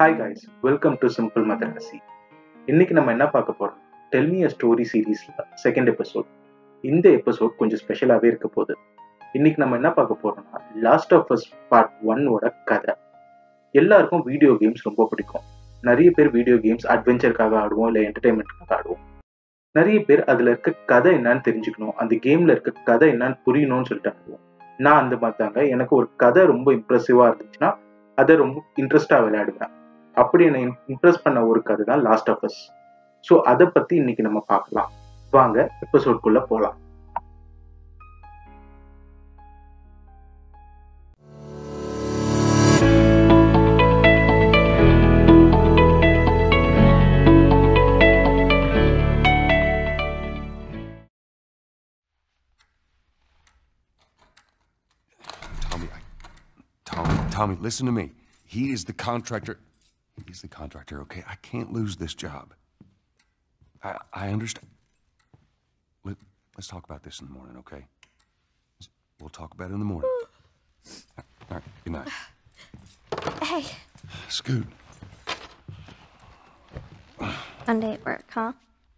Hi guys welcome to simple Madrasi இன்னைக்கு நம்ம என்ன பார்க்க போறோம் டெல்மி அ ஸ்டோரி சீரீஸ்ல செகண்ட் எபிசோட் இந்த எபிசோட் கொஞ்சம் ஸ்பெஷலாகவே இருக்க போகுது இன்னைக்கு நம்ம என்ன பார்க்க போறோம்னா லாஸ்ட் ஆஃப் அஸ் பார்ட் ஒன்னோட கதை எல்லாருக்கும் வீடியோ கேம்ஸ் ரொம்ப பிடிக்கும் நிறைய பேர் வீடியோ கேம்ஸ் அட்வென்ச்சருக்காக ஆடுவோம் இல்லை என்டர்டைன்மெண்ட்காக ஆடுவோம் நிறைய பேர் அதுல இருக்க கதை என்னன்னு தெரிஞ்சுக்கணும் அந்த கேம்ல இருக்க கதை என்னன்னு புரியணும்னு சொல்லிட்டு ஆடுவோம் நான் அந்த மாதிரி தாங்க எனக்கு ஒரு கதை ரொம்ப இம்ப்ரெசிவா இருந்துச்சுன்னா அதை ரொம்ப இன்ட்ரெஸ்டா விளையாடுவேன் அப்படி என்னை இம்ப்ரெஸ் பண்ண ஒரு கதை தான் லாஸ்ட் ஆஃப் அஸ் ஸோ அதை பத்தி இன்னைக்கு நம்ம பார்க்கலாம் வாங்க எபிசோட்குள்ள போலாம் Tommy, I, Tommy, Tommy, listen to me. He is the contractor. He's the contractor, okay? I can't lose this job. I, I understand. Let, let's talk about this in the morning, okay? We'll talk about it in the morning. All right, good night. Hey, Scoot, Monday at work, huh?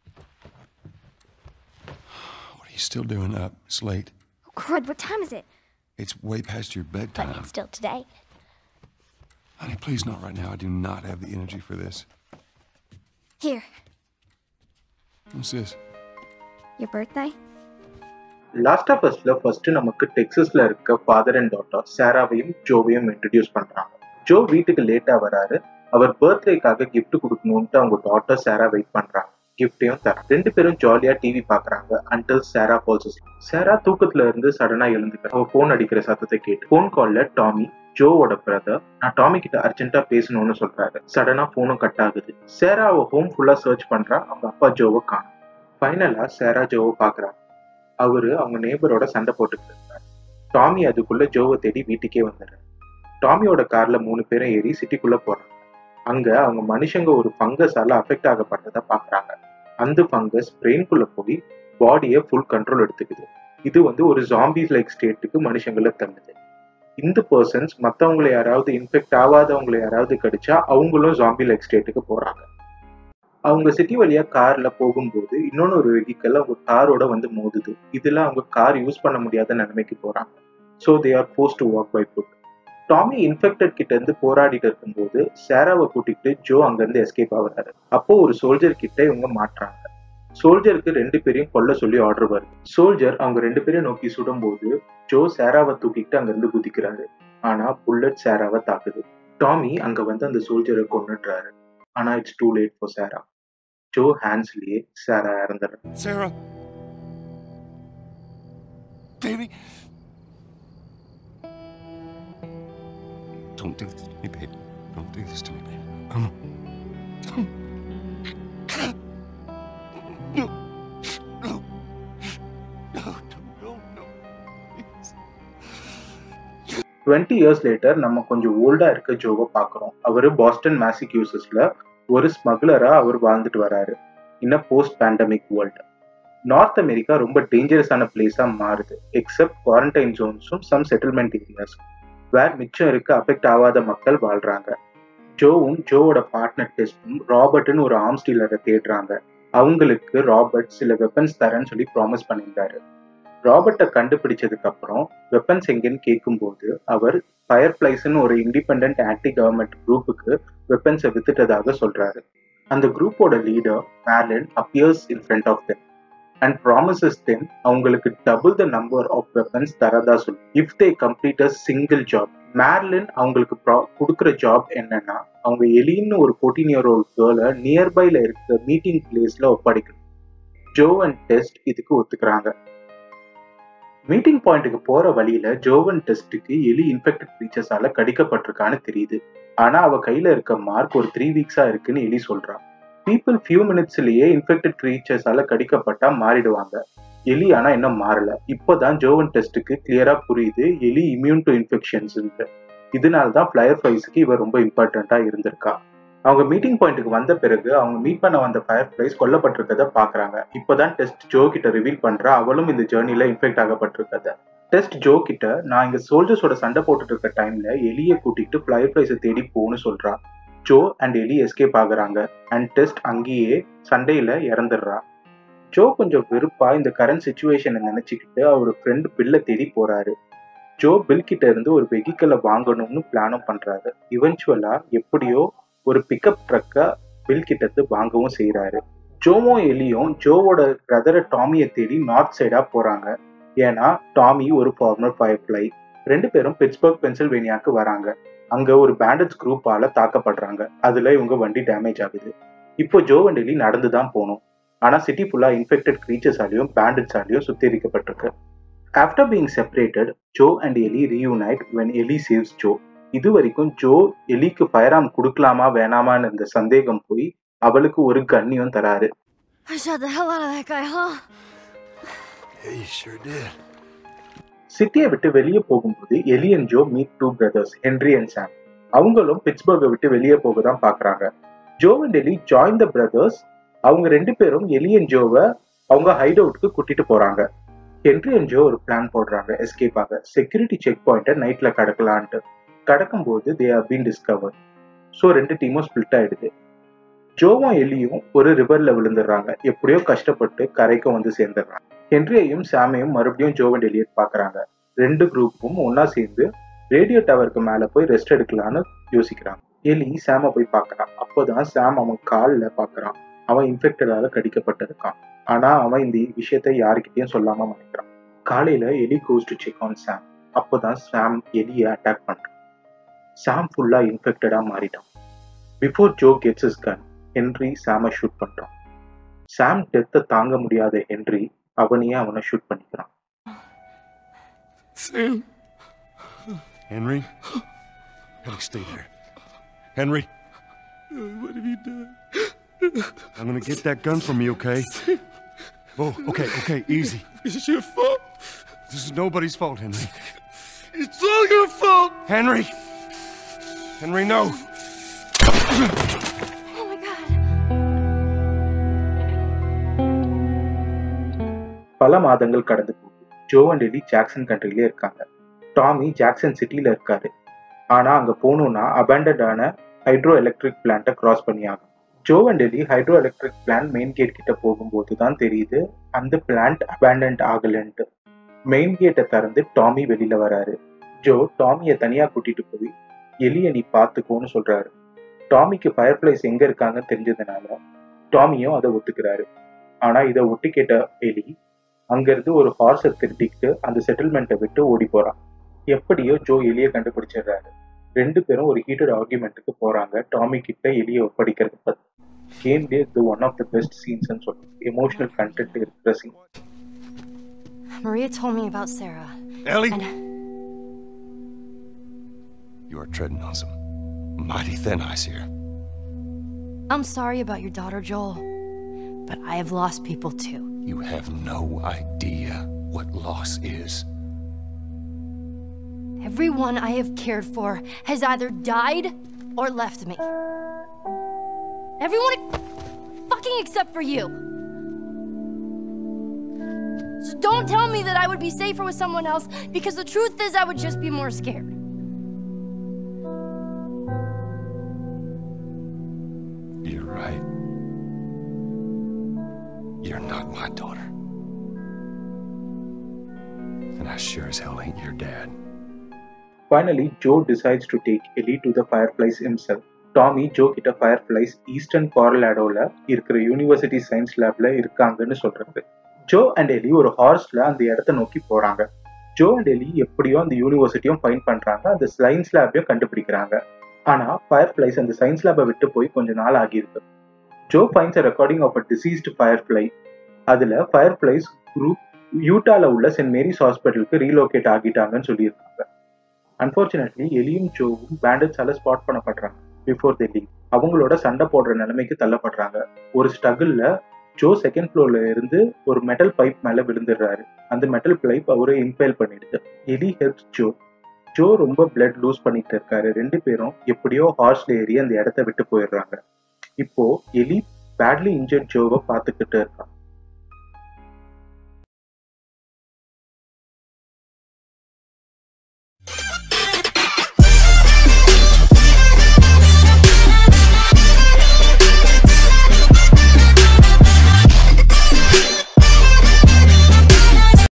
what are you still doing up? It's late. Oh, crud, what time is it? It's way past your But bedtime. it's still today. Honey, please not right now. I do not have the energy for this. Here, What's this? your birthday? Last of அஸ்ல first நமக்கு டெக்ஸஸ்ல இருக்க father and daughter சாராவையும் ஜோவையும் introduce பண்றாங்க Joe வீட்டுக்கு லேட்டா வராரு அவர் பர்த்டேக்காக gift கொடுக்கணும்ட்டு அவங்க டாட்டர் சாரா வெயிட் பண்றாங்க கிஃப்டையும் தர ரெண்டு பேரும் ஜாலியா டிவி பாக்குறாங்க அன்டில் சாரா பால்ஸ் சாரா தூக்கத்துல இருந்து சடனா எழுந்துக்கிற அவ போன் அடிக்கிற சத்தத்தை கேட்டு போன் கால்ல டாமி ஜோவோட பிரதர் நான் டாமி கிட்ட அர்ஜென்ட்டா பேசணும்னு சொல்றாரு சடனா போனும் கட் ஆகுது சாரா அவ ஹோம் ஃபுல்லா சர்ச் பண்றா அவங்க அப்பா ஜோவை காணும் ஃபைனலா சாரா ஜோவை பாக்குறா அவரு அவங்க நேபரோட சண்டை போட்டுக்கிட்டு இருந்தாரு டாமி அதுக்குள்ள ஜோவை தேடி வீட்டுக்கே வந்துடுறாரு டாமியோட கார்ல மூணு பேரும் ஏறி சிட்டிக்குள்ள போறாங்க அங்க அவங்க மனுஷங்க ஒரு ஃபங்கஸால அஃபெக்ட் ஆகப்பட்டதை பாக்குறாங்க அந்த ஃபங்கஸ் பிரெயின்குள்ள போய் பாடியை ஃபுல் கண்ட்ரோல் எடுத்துக்குது இது வந்து ஒரு ஜாம்பிஸ் லைக் ஸ்டேட்டுக்கு மனுஷங்களை தள்ளுது இந்த பர்சன்ஸ் மத்தவங்களை யாராவது இன்ஃபெக்ட் ஆகாதவங்களை யாராவது கடிச்சா அவங்களும் ஜாம்பி லைக் ஸ்டேட்டுக்கு போறாங்க அவங்க சிட்டி வழியா கார்ல போகும்போது இன்னொன்னு ஒரு வெஹிக்கல் அவங்க காரோட வந்து மோதுது இதுல அவங்க கார் யூஸ் பண்ண முடியாத நிலைமைக்கு போறாங்க so they are forced to walk by foot Tommy infected கிட்ட இருந்து போராடிட்டு இருக்கும்போது சாராவை கூட்டிட்டு ஜோ அங்கிருந்து எஸ்கேப் ஆகுறாரு அப்போ ஒரு சோல்ஜர் கிட்ட இவங்க மாட்டுறாங்க சோல்ஜருக்கு ரெண்டு பேரையும் கொல்ல சொல்லி ஆர்டர் வருது சோல்ஜர் அவங்க ரெண்டு பேரையும் நோக்கி சுடும்போது ஜோ சாராவை தூக்கிட்டு அங்கிருந்து குதிக்கிறாரு ஆனா புல்லட் சாராவை தாக்குது டாமி அங்க வந்து அந்த சோல்ஜரை கொன்னுடுறாரு ஆனா it's too late for Sarah Joe ஹேண்ட்ஸ்லயே சாரா இறந்துடுறாரு Sarah? Baby? Don't do this to me, baby. Don't do this to me, baby. Come on. No. No. No, no, no, no. Please. Twenty years later நம்ம கொஞ்சம் ஓல்டா இருக்க ஜோவை பார்க்குறோம் அவரு Boston மேசக்யூசஸ்ல ஒரு ஸ்மக்லரா அவர் வாழ்ந்துட்டு வராரு இன்ன post pandemic world North America ரொம்ப டேஞ்சரஸான பிளேஸா மாறுது எக்ஸப்ட் குவாரண்டைன் ஜோன்ஸும் சம் செட்டில்மெண்ட் ஏரியாஸ் வேர் மிச்சம் இருக்க அஃபெக்ட் ஆகாத மக்கள் வாழ்றாங்க ஜோவும் ஜோவோட பார்ட்னர் டெஸ்டும் ராபர்ட்னு ஒரு ஆர்ம்ஸ் டீலரை தேடுறாங்க அவங்களுக்கு ராபர்ட் சில வெப்பன்ஸ் தரேன்னு சொல்லி ப்ராமிஸ் பண்ணியிருந்தாரு ராபர்ட்டை கண்டுபிடிச்சதுக்கு அப்புறம் வெப்பன்ஸ் எங்கன்னு கேட்கும்போது அவர் ஃபயர் பிளைஸ்னு ஒரு இண்டிபெண்ட் ஆன்டி கவர்மெண்ட் குரூப்புக்கு வெப்பன்ஸை வித்துட்டதாக சொல்றாரு அந்த குரூப்போட leader Marlene appears in front of them and promises them அவங்களுக்கு double the number of weapons தரதா சொல்லி if they complete a single job Marlene அவங்களுக்கு pro- கொடுக்குற ஜாப் என்னன்னா அவங்க எலின்னு ஒரு ஃபோர்டீன் இயர் ஓல்ட் கேர்ளை நியர்பைல இருக்க மீட்டிங் பிளேஸ்ல ஒப்படைக்கணும் ஜோ அண்ட் டெஸ்ட் இதுக்கு ஒத்துக்கிறாங்க மீட்டிங் பாயிண்ட்டுக்கு போற வழியில ஜோவன் டெஸ்ட்டுக்கு எலி இன்ஃபெக்டட் க்ரீச்சர்ஸால கடிக்கப்பட்டிருக்கான்னு தெரியுது ஆனா அவ கையில இருக்க மார்க் ஒரு த்ரீ வீக்ஸா இருக்குன்னு எலி சொல்றான் பீப்புள் ஃபியூ மினிட்ஸ்லயே இன்ஃபெக்டட் க்ரீச்சர்ஸால கடிக்கப்பட்டா மாறிடுவாங்க எலி ஆனா இன்னும் மாறல இப்போதான் ஜோவன் டெஸ்ட்டுக்கு கிளியரா புரியுது எலி இம்யூன் டு இன்ஃபெக்ஷன்ஸ் இதனால தான் ஃபிளையர் ஃபிளைஸ்க்கு இவ ரொம்ப இம்பார்ட்டண்டா இருந்திருக்கா அவங்க மீட்டிங் பாயிண்ட்டுக்கு வந்த பிறகு அவங்க மீட் பண்ண வந்த ஃபயர் ஃபிளைஸ் கொல்லப்பட்டிருக்கத பாக்குறாங்க இப்போதான் டெஸ்ட் ஜோ கிட்ட ரிவீல் பண்றா அவளும் இந்த ஜேர்னில இன்ஃபெக்ட் ஆகப்பட்டிருக்கத டெஸ்ட் ஜோ கிட்ட நான் இங்க சோல்ஜர்ஸோட சண்டை போட்டுட்டு இருக்க டைம்ல எலியை கூட்டிட்டு ஃபிளையர் ஃபிளைஸை தேடி போன்னு சொல்றா ஜோ அண்ட் எலி எஸ்கேப் ஆகுறாங்க அண்ட் டெஸ்ட் அங்கேயே சண்டையில இறந்துடுறா ஜோ கொஞ்சம் வெறுப்பா இந்த கரண்ட் சுச்சுவேஷனை நினைச்சுக்கிட்டு அவர் ஃப்ரெண்ட் பில்லை தேடி போறாரு ஜோ பில் கிட்ட இருந்து ஒரு வெஹிக்கிளை வாங்கணும்னு பிளானும் பண்றாரு இவென்ச்சுவலா எப்படியோ ஒரு பிக்கப் ட்ரக்கை பில் கிட்ட இருந்து வாங்கவும் செய்யறாரு ஜோவும் எலியும் ஜோவோட பிரதரை டாமியை தேடி நார்த் சைடா போறாங்க ஏன்னா டாமி ஒரு ஃபார்மர் ஃபயர்ஃப்ளை ரெண்டு பேரும் பிட்ஸ்பர்க் பென்சில்வேனியாக்கு வராங்க அங்க ஒரு பேண்டட்ஸ் குரூப்பால தாக்கப்படுறாங்க அதுல இவங்க வண்டி டேமேஜ் ஆகுது இப்போ ஜோ அண்ட் எலி நடந்து தான் போகணும் ஆனா சிட்டி ஃபுல்லா இன்ஃபெக்டட் கிரீச்சர்ஸாலையும் பேண்டட்ஸாலையும் சுத்திகரிக்கப்பட்டிருக்கு after being separated Joe and Ellie reunite when Ellie saves Joe இது வரைக்கும் ஜோ எலிக்கு ஃபயர் ஆர்ம் கொடுக்கலாமா வேணாமான்னு இருந்த சந்தேகம் போய் அவளுக்கு ஒரு கண்ணியும் தராரு I shot the hell out of that guy, huh? Yeah, you sure did. சிட்டியை விட்டு வெளியே போகும்போது Ellie and Joe meet two brothers Henry and Sam அவங்களும் பிட்ஸ்பர்கை விட்டு வெளியே போக தான் பாக்குறாங்க Joe and Ellie join the brothers அவங்க ரெண்டு பேரும் எலி அண்ட் ஜோவை அவங்க ஹைட் அவுட்க்கு கூட்டிட்டு போறாங்க ஹென்ரி அண்ட் ஜோ ஒரு பிளான் போடுறாங்க எஸ்கேப் ஆக செக்யூரிட்டி செக் பாயிண்ட்டை நைட்ல கடக்கலான்ட்டு கடக்கும் போது they are been discover so ரெண்டு டீமும் ஸ்பிளிட் ஆயிடுது ஜோவும் எலியும் ஒரு ரிவர்ல விழுந்துடுறாங்க எப்படியோ கஷ்டப்பட்டு கரைக்கும் வந்து சேர்ந்துடுறாங்க ஹென்ரியையும் சாமையும் மறுபடியும் ஜோ அண்ட் எலியட் பாக்குறாங்க ரெண்டு குரூப்பும் ஒன்னா சேர்ந்து ரேடியோ டவருக்கு மேல போய் ரெஸ்ட் எடுக்கலாம்னு யோசிக்கிறாங்க எலி சாம போய் பார்க்கறான் அப்போதான் சாம் அவன் கால்ல பாக்குறான் அவன் இன்ஃபெக்டடால கடிக்கப்பட்டிருக்கான் ஆனா அவன் இந்த விஷயத்த யாருக்கிட்டையும் சொல்லாம நினைக்கிறான் காலையில Ellie goes to check on Sam அப்போதான் சாம் எலியை அட்டாக் பண்றான் சாம் ஃபுல்லா இன்ஃபெக்டடா மாறிட்டான் before Joe gets is gun Henry சாம ஷூட் பண்றான் சாம் டெத்தை தாங்க முடியாத ஹென்ரி அவனையே அவனை ஷூட் பண்ணிக்கிறான் Sam. Henry? Henry, stay there. Henry? What have you done? I'm gonna get that gun from you, okay? Oh, okay, okay, easy. This is your fault. This is nobody's fault, Henry. It's all your fault. Henry! Henry, no! Oh my god. பல மாதங்கள் கடந்து போகுது Joe and Ellie Jackson கண்ட்ரிலே இருக்காங்க Tommy Jackson சிட்டில இருக்காரு ஆனா அங்க போகணும்னா அபேண்டடான ஹைட்ரோ எலக்ட்ரிக் பிளான்ட்டை கிராஸ் பண்ணி ஆகும் Joe and Ellie hydro electric plant main gate கிட்ட போகும்போது தான் தெரியுது அந்த பிளான்ட் அபேண்டன்ட் ஆகலன்ட்டு மெயின் கேட்டை திறந்து டாமி வெளியில வராரு ஜோ டாமியை தனியா கூட்டிட்டு போய் எலியை நீ பார்த்துக்கோன்னு சொல்றாரு டாமிக்கு ஃபயர் பிளேஸ் எங்க இருக்காங்கன்னு தெரிஞ்சதுனால டாமியும் அதை ஒத்துக்கிறாரு ஆனா இதை ஒட்டு கேட்ட எலி அங்கிருந்து ஒரு ஹார்ஸை திருட்டிக்கிட்டு அந்த செட்டில்மெண்ட்டை விட்டு ஓடி போறான் எப்படியோ ஜோ எலியை கண்டுபிடிச்சிடுறாரு ரெண்டு பேரும் ஒரு ஹீட்டட் ஆர்குமெண்ட்டுக்கு போறாங்க டாமி கிட்ட எலியை ஒப்படைக்கிறது பத்தி கேம்லே இது ஒன் ஆஃப் த பெஸ்ட் சீன்ஸ்னு சொல்லுவோம் எமோஷனல் கண்டென்ட் இருக்கிற scene Maria told me about Sarah. Ellie! And You are treading on some mighty thin ice here. I'm sorry about your daughter, Joel. But I have lost people too. You have no idea what loss is. Everyone I have cared for has either died or left me. Everyone fucking except for you. So don't tell me that I would be safer with someone else because the truth is I would just be more scared. You're right. You're not my daughter. And I sure as hell ain't your dad. Finally, Joe decides to take Ellie to the Fireflies himself. Tommy Joe கிட்ட Fireflies eastern காரலாடோல இருக்கிற university science லேப்ல இருக்காங்கன்னு சொல்றாரு Joe and எலி ஒரு ஹார்ஸ்ல அந்த இடத்த நோக்கி போறாங்க ஜோ அண்ட் எலி எப்படியோ அந்த யூனிவர்சிட்டியும் ஃபைண்ட் பண்றாங்க அந்த சயின்ஸ் லேபையும் கண்டுபிடிக்கிறாங்க ஆனா ஃபயர்ஃப்ளைஸ் அந்த சயின்ஸ் லேபை விட்டு போய் கொஞ்ச நாள் ஆகியிருக்கு Joe finds a recording of a deceased Firefly அதுல ஃபயர்ஃப்ளைஸ் குரூப் யூட்டால உள்ள சென்ட் மேரிஸ் ஹாஸ்பிட்டலுக்கு ரீலோகேட் ஆகிட்டாங்கன்னு சொல்லியிருக்காங்க அன்பார்ச்சுனேட்லி எலியும் ஜோவும் பேண்டட்ஸால ஸ்பாட் பண்ணப்படுறாங்க பிஃபோர் தி லீக் அவங்களோட சண்டை போடுற நிலைமைக்கு தள்ளப்படுறாங்க ஒரு ஸ்ட்ரகிள்ல ஜோ செகண்ட் ஃப்ளோர்ல இருந்து ஒரு மெட்டல் பைப் மேல விழுந்துடுறாரு அந்த மெட்டல் பைப் அவரை இம்பேல் பண்ணிடுது எலி ஹெல்ப்ஸ் ஜோ ஜோ ரொம்ப பிளட் லூஸ் பண்ணிட்டு இருக்காரு ரெண்டு பேரும் எப்படியோ ஹார்ஸ்ல ஏறி அந்த இடத்த விட்டு போயிடுறாங்க இப்போ எலி பேட்லி இன்ஜர்ட் ஜோவை பார்த்துக்கிட்டு இருக்கான்